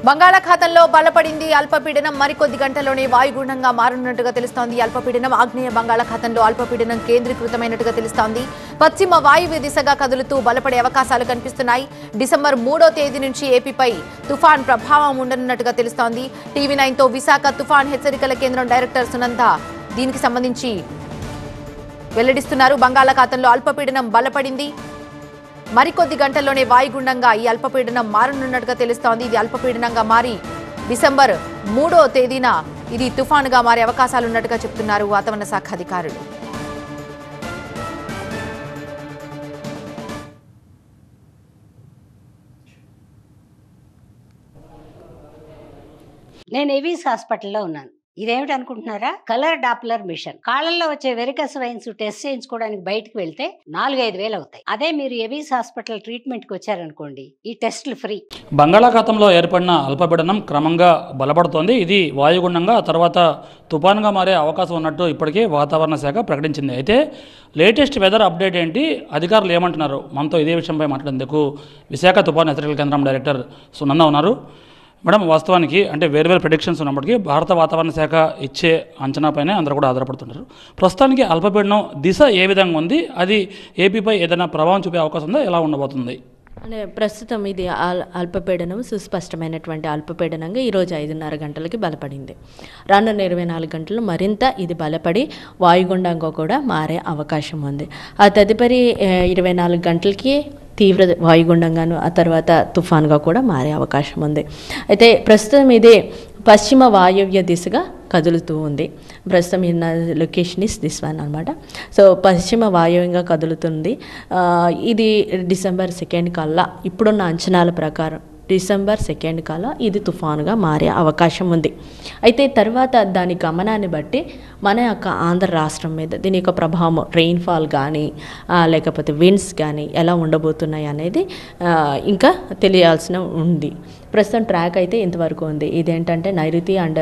బంగాళాఖాతంలో బలపడింది అల్పపీడనం మరికొద్ది గంటల్లోనే వాయుగుండంగా మారనున్నట్టుగా తెలుస్తోంది అల్పపీడనం ఆగ్నేయ బంగాళాఖాతంలో అల్పపీడనం కేంద్రీకృతమైనట్టుగా తెలుస్తోంది పశ్చిమ వాయువ్య దిశగా కదులుతూ బలపడే అవకాశాలు కనిపిస్తున్నాయి డిసెంబర్ మూడో తేదీ నుంచి ఏపీపై తుఫాన్ ప్రభావం ఉండనున్నట్టుగా తెలుస్తోంది టీవీ నైన్తో విశాఖ తుఫాన్ హెచ్చరికల కేంద్రం డైరెక్టర్ సునంద దీనికి సంబంధించి వెల్లడిస్తున్నారు బంగాళాఖాతంలో అల్పపీడనం బలపడింది మరికొద్ది గంటల్లోనే వాయుగుండంగా ఈ అల్పపీడనం మారనున్నట్టుగా తెలుస్తోంది ఇది అల్పపీడనంగా మారి డిసెంబర్ మూడో తేదీన ఇది తుఫానుగా మారే అవకాశాలు ఉన్నట్టుగా చెప్తున్నారు వాతావరణ శాఖ అధికారులు నేను ఎవిస్ హాస్పిటల్లో ఉన్నాను ఇదేమిటి అనుకుంటున్నారా కలర్ డాప్లర్ మిషన్ కాళ్ళల్లో వచ్చే వెరికస్ వైన్స్ టెస్ట్ చేయించుకోవడానికి బయటకు వెళ్తే నాలుగైదు వేలు అవుతాయి అదే మీరు ఎవిస్ హాస్పిటల్ ట్రీట్మెంట్కి వచ్చారనుకోండి ఈ టెస్టులు ఫ్రీ బంగాళాఖాతంలో ఏర్పడిన అల్పపీడనం క్రమంగా బలపడుతోంది ఇది వాయుగుండంగా ఆ తర్వాత తుఫాన్గా మారే అవకాశం ఉన్నట్టు ఇప్పటికే వాతావరణ శాఖ ప్రకటించింది అయితే లేటెస్ట్ వెదర్ అప్డేట్ ఏంటి అధికారులు ఏమంటున్నారు మనతో ఇదే విషయంపై మాట్లాడేందుకు విశాఖ తుఫాన్ హెచ్చరికల కేంద్రం డైరెక్టర్ సునంద ఉన్నారు మేడం వాస్తవానికి అంటే వేరు వేరు ప్రిడిక్షన్స్ ఉన్నప్పటికీ భారత వాతావరణ శాఖ ఇచ్చే అంచనాపైనే అందరూ కూడా ఆధారపడుతుంటారు ప్రస్తుతానికి అల్పపీడనం దిశ ఏ విధంగా ఉంది అది ఏపీపై ఏదైనా ప్రభావం చూపే అవకాశం ఉందా ఎలా ఉండబోతుంది అంటే ప్రస్తుతం ఇది అల్ అల్పపీడనం సుస్పష్టమైనటువంటి అల్పపీడనంగా ఈరోజు ఐదున్నర గంటలకి బలపడింది రానున్న ఇరవై నాలుగు గంటలు మరింత ఇది బలపడి వాయుగుండంగా కూడా మారే అవకాశం ఉంది ఆ తదుపరి ఆ, ఇరవై నాలుగు గంటలకి తీవ్ర వాయుగుండంగాను ఆ తర్వాత తుఫాన్గా కూడా మారే అవకాశం ఉంది అయితే ప్రస్తుతం ఇది పశ్చిమ వాయవ్య దిశగా కదులుతూ ఉంది ప్రస్తుతం ఈ నా లొకేషన్ ఇస్ దిస్ వన్ అనమాట సో పశ్చిమ వాయువ్యంగా కదులుతుంది ఆ, ఇది డిసెంబర్ సెకండ్ కల్లా ఇప్పుడున్న అంచనాల ప్రకారం డిసెంబర్ సెకండ్ కల్లా ఇది తుఫానుగా మారే అవకాశం ఉంది అయితే తర్వాత దాని గమనాన్ని బట్టి మన యొక్క ఆంధ్ర రాష్ట్రం మీద దీని యొక్క ప్రభావం రెయిన్ఫాల్ కానీ ఆ, లేకపోతే విండ్స్ కానీ ఎలా ఉండబోతున్నాయి అనేది ఆ, ఇంకా తెలియాల్సిన ఉంది ప్రస్తుతం ట్రాక్ అయితే ఇంతవరకు ఉంది ఇదేంటంటే నైరుతి అండ్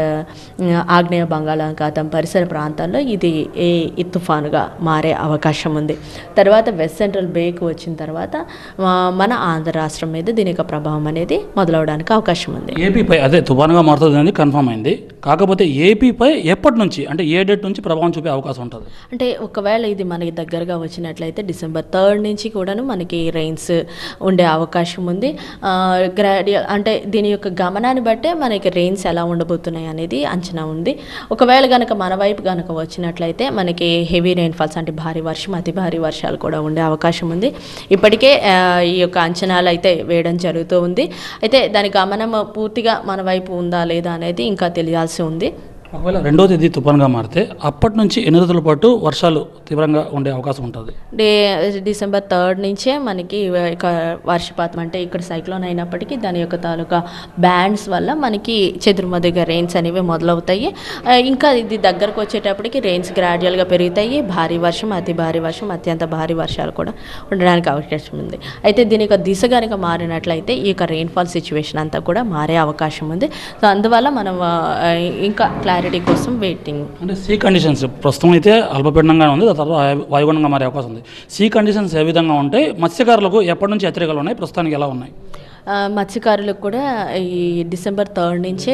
ఆగ్నేయ బంగాళాఖాతం పరిసర ప్రాంతాల్లో ఇది ఏ ఈ తుఫానుగా మారే అవకాశం ఉంది తర్వాత వెస్ట్ సెంట్రల్ బేక్ వచ్చిన తర్వాత ఆ, మన ఆంధ్ర రాష్ట్రం మీద దీని యొక్క ప్రభావం అనేది మొదలవడానికి అవకాశం ఉంది ఏపీపై అదే తుఫానుగా మారుతుంది అనేది కన్ఫర్మ్ అయింది కాకపోతే ఏపీపై ఎప్పటి నుంచి అంటే ఏ డేట్ నుంచి ప్రభావం చూపే అవకాశం ఉంటుంది అంటే ఒకవేళ ఇది మనకి దగ్గరగా వచ్చినట్లయితే డిసెంబర్ థర్డ్ నుంచి కూడాను మనకి రెయిన్స్ ఉండే అవకాశం ఉంది గ్రాడ్యువల్ అంటే దీని యొక్క గమనాన్ని బట్టే మనకి రెయిన్స్ ఎలా ఉండబోతున్నాయి అనేది అంచనా ఉంది ఒకవేళ కనుక మన వైపు కనుక వచ్చినట్లయితే మనకి హెవీ రెయిన్ఫాల్స్ అంటే భారీ వర్షం అతి భారీ వర్షాలు కూడా ఉండే అవకాశం ఉంది ఇప్పటికే ఆ, ఈ యొక్క అంచనాలు అయితే వేయడం జరుగుతూ ఉంది అయితే దాని గమనం పూర్తిగా మన వైపు ఉందా లేదా అనేది ఇంకా తెలియాల్సి ఉంది ఒకవేళ రెండో తేదీ తుఫాన్గా మారితే అప్పటి నుంచి ఎన్ని రోజుల పాటు వర్షాలు తీవ్రంగా ఉండే అవకాశం ఉంటుంది డే డిసెంబర్ థర్డ్ నుంచే మనకి ఇక వర్షపాతం అంటే ఇక్కడ సైక్లోన్ అయినప్పటికీ దాని యొక్క తాలూకా బ్యాండ్స్ వల్ల మనకి చెదురుమదుగా రెయిన్స్ అనేవి మొదలవుతాయి ఆ, ఇంకా ఇది దగ్గరకు వచ్చేటప్పటికి రెయిన్స్ గ్రాడ్యువల్గా పెరుగుతాయి భారీ వర్షం అతి భారీ వర్షం అత్యంత భారీ వర్షాలు కూడా ఉండడానికి అవకాశం ఉంది అయితే దీని యొక్క దిశ కనుక మారినట్లయితే ఈ యొక్క రెయిన్ఫాల్ సిచ్యువేషన్ అంతా కూడా మారే అవకాశం ఉంది సో అందువల్ల మనం ఆ, ఇంకా క్లారిటీ కోసం వెయిటింగ్ అంటే సీ కండిషన్స్ ప్రస్తుతం అయితే అల్పపీడనంగా ఉంది దాని తర్వాత వాయు- వాయుగుండంగా మారే అవకాశం ఉంది సీ కండిషన్స్ ఏ విధంగా ఉంటాయి మత్స్యకారులకు ఎప్పటి నుంచి హెచ్చరికలు ఉన్నాయి ప్రస్తుతానికి ఎలా ఉన్నాయి ఆ, మత్స్యకారులకు కూడా ఈ డిసెంబర్ థర్డ్ నుంచే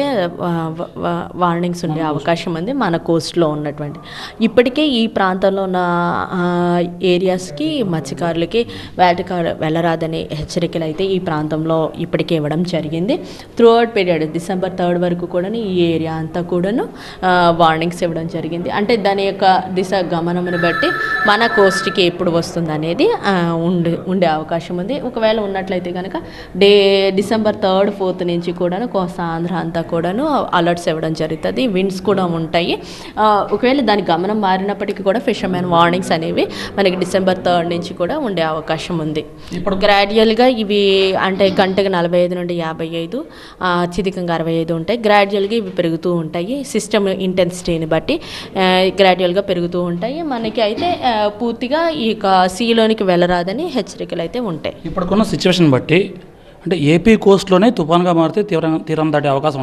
వార్నింగ్స్ ఉండే అవకాశం ఉంది మన కోస్ట్లో ఉన్నటువంటి ఇప్పటికే ఈ ప్రాంతంలో ఉన్న ఆ, ఏరియాస్కి మత్స్యకారులకి వేటకాడు వెళ్ళరాదని హెచ్చరికలు అయితే ఈ ప్రాంతంలో ఇప్పటికే ఇవ్వడం జరిగింది throughout period December third వరకు కూడా ఈ ఏరియా అంతా కూడాను వార్నింగ్స్ ఇవ్వడం జరిగింది అంటే దాని యొక్క దిశ గమనమును బట్టి మన కోస్ట్కి ఎప్పుడు వస్తుంది అనేది ఆ, ఉండే ఉండే అవకాశం ఉంది ఒకవేళ ఉన్నట్లయితే కనుక డే డిసెంబర్ థర్డ్ ఫోర్త్ నుంచి కూడాను కోస్తా ఆంధ్ర అంతా కూడాను అలర్ట్స్ ఇవ్వడం జరుగుతుంది విండ్స్ కూడా ఉంటాయి ఆ, ఒకవేళ దాని గమనం మారినప్పటికీ కూడా ఫిషర్మెన్ వార్నింగ్స్ అనేవి మనకి డిసెంబర్ థర్డ్ నుంచి కూడా ఉండే అవకాశం ఉంది ఇప్పుడు గ్రాడ్యువల్గా ఇవి అంటే గంటకు నలభై ఐదు నుండి యాభై ఐదు ఆ, అత్యధికంగా అరవై ఐదు ఉంటాయి గ్రాడ్యువల్గా ఇవి పెరుగుతూ ఉంటాయి సిస్టమ్ ఇంటెన్సిటీని బట్టి ఆ, గ్రాడ్యువల్గా పెరుగుతూ ఉంటాయి మనకి అయితే ఆ, పూర్తిగా ఈ యొక్క సీలోనికి వెళ్ళరాదని హెచ్చరికలు అయితే ఉంటాయి ఇప్పటికున్న సిచ్యువేషన్ బట్టి అంటే ఏపీ కోస్ట్లోనే తుఫాన్గా మారితే తీవ్రంగా తీరం దాటే అవకాశం ఉంటుందా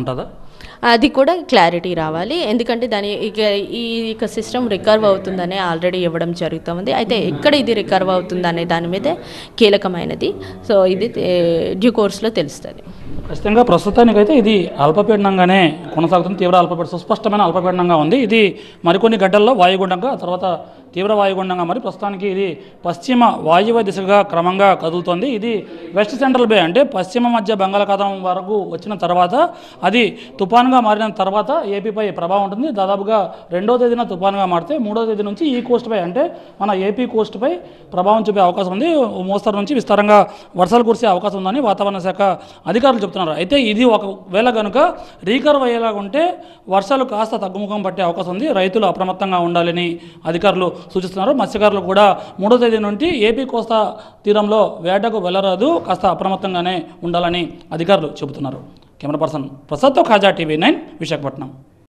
అది కూడా క్లారిటీ రావాలి ఎందుకంటే దాని ఇక ఈ ఇక సిస్టమ్ రికర్వ్ అవుతుందనే ఆల్రెడీ ఇవ్వడం జరుగుతుంది అయితే ఎక్కడ ఇది రికర్వ్ అవుతుందనే దాని మీదే కీలకమైనది సో ఇది డ్యూ కోర్స్లో తెలుస్తుంది ఖచ్చితంగా ప్రస్తుతానికైతే ఇది అల్పపీడనంగానే కొనసాగుతుంది తీవ్ర అల్పపీడనం సుస్పష్టమైన అల్పపీడనంగా ఉంది ఇది మరికొన్ని గంటల్లో వాయుగుండంగా తర్వాత తీవ్ర వాయుగుండంగా మరి ప్రస్తుతానికి ఇది పశ్చిమ వాయువ్య దిశగా క్రమంగా కదులుతోంది ఇది వెస్ట్ సెంట్రల్ బే అంటే పశ్చిమ మధ్య బంగాళాఖాతం వరకు వచ్చిన తర్వాత అది తుఫాన్గా మారిన తర్వాత ఏపీపై ప్రభావం ఉంటుంది దాదాపుగా రెండో తేదీన తుఫాన్గా మారితే మూడో తేదీ నుంచి ఈ కోస్ట్పై అంటే మన ఏపీ కోస్ట్పై ప్రభావం చూపే అవకాశం ఉంది ఓ మోస్తరు నుంచి విస్తారంగా వర్షాలు కురిసే అవకాశం ఉందని వాతావరణ శాఖ అధికారులు చెప్తున్నారు అయితే ఇది ఒకవేళ కనుక రీకర్వ్ అయ్యేలాగా ఉంటే వర్షాలు కాస్త తగ్గుముఖం పట్టే అవకాశం ఉంది రైతులు అప్రమత్తంగా ఉండాలని అధికారులు సూచిస్తున్నారు మత్స్యకారులు కూడా మూడో తేదీ నుండి ఏపీ కోస్తా తీరంలో వేటకు వెళ్ళరాదు కాస్త అప్రమత్తంగానే ఉండాలని అధికారులు చెబుతున్నారు కెమెరా పర్సన్ ప్రసాద్తో ఖాజా టీవీ నైన్ విశాఖపట్నం